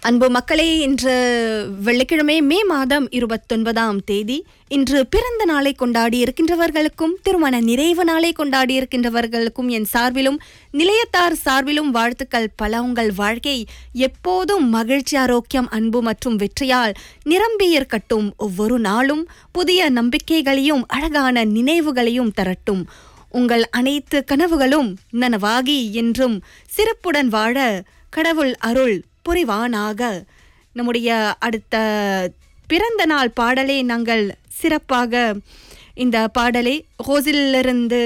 அன்பு மக்களே இன்று வெள்ளிக்கிழமை மே மாதம் இருபத்தொன்பதாம் தேதி இன்று பிறந்த நாளை கொண்டாடி இருக்கின்றவர்களுக்கும் திருமண நிறைவு நாளை கொண்டாடி இருக்கின்றவர்களுக்கும் என் சார்பிலும் நிலையத்தார் சார்பிலும் வாழ்த்துக்கள் பல உங்கள் வாழ்க்கை எப்போதும் மகிழ்ச்சி ஆரோக்கியம் அன்பு மற்றும் வெற்றியால் நிரம்பி இருக்கட்டும் ஒவ்வொரு நாளும் புதிய நம்பிக்கைகளையும் அழகான நினைவுகளையும் தரட்டும் உங்கள் அனைத்து கனவுகளும் நனவாகி என்றும் சிறப்புடன் வாழ கடவுள் அருள் புரிவானாக நம்முடைய அடுத்த பிறந்த நாள் பாடலை நாங்கள் சிறப்பாக இந்த பாடலை ரோசிலிருந்து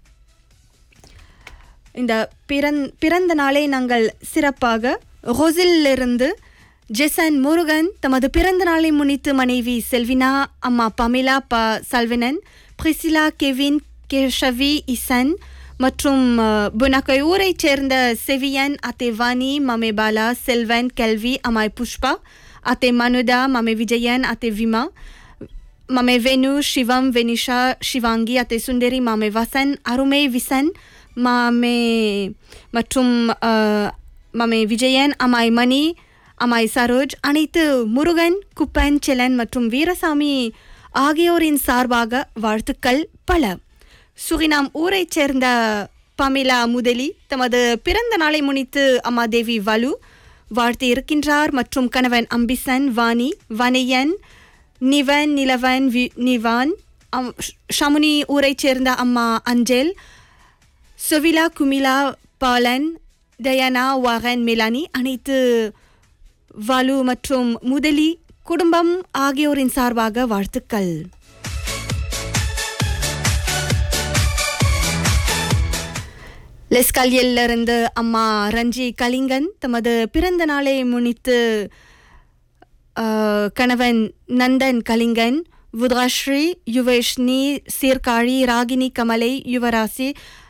இந்த பிறந் பிறந்த நாளை நாங்கள் சிறப்பாக ரோசிலிருந்து ஜெசன் முருகன் தமது பிறந்த நாளை முன்னிட்டு மனைவி செல்வினா அம்மா பமிலா ப சல்வினன் பிரிசிலா கெவின் கேஷவி இசன் மற்றும் புனக்கை ஊரைச் சேர்ந்த செவியன் அத்தே வாணி மமே பாலா செல்வன் கெல்வி அமாய் புஷ்பா அத்தே மனுதா மமே விஜயன் அத்தே விமா மமே வெனு சிவம் வெனிஷா சிவாங்கி அத்தை சுந்தரி மாமே வசன் அருமை விசன் மாமே மற்றும் அஹ், மாமே விஜயன் அமாய் மணி அமாய் சரோஜ் அனைத்து முருகன் குப்பன் செலன் மற்றும் வீரசாமி ஆகியோரின் சார்பாக வாழ்த்துக்கள் பல சுரினாம் ஊரைச் சேர்ந்த பமிலா முதலி தமது பிறந்த நாளை முன்னிட்டு அம்மா தேவி வலு வாழ்த்து இருக்கின்றார் மற்றும் கணவன் அம்பிசன் வாணி வனையன் நிவன் நிலவன் வி நிவான் அம்- ஷ- ஷமுனி ஊரைச் சேர்ந்த அம்மா அஞ்சல் சுவிலா குமிலா பாலன் டயானா வாகன் மிலானி அனைத்து வலு மற்றும் முதலி குடும்பம் ஆகியோரின் சார்பாக வாழ்த்துக்கள் லெஸ்கல்யிலிருந்து அம்மா ரஞ்சி கலிங்கன் தமது பிறந்த நாளை முன்னிட்டு அஹ், கணவன் நந்தன் கலிங்கன் புதாஸ்ரீ யுவேஷ்னி சீர்காழி ராகினி கமலை யுவராசி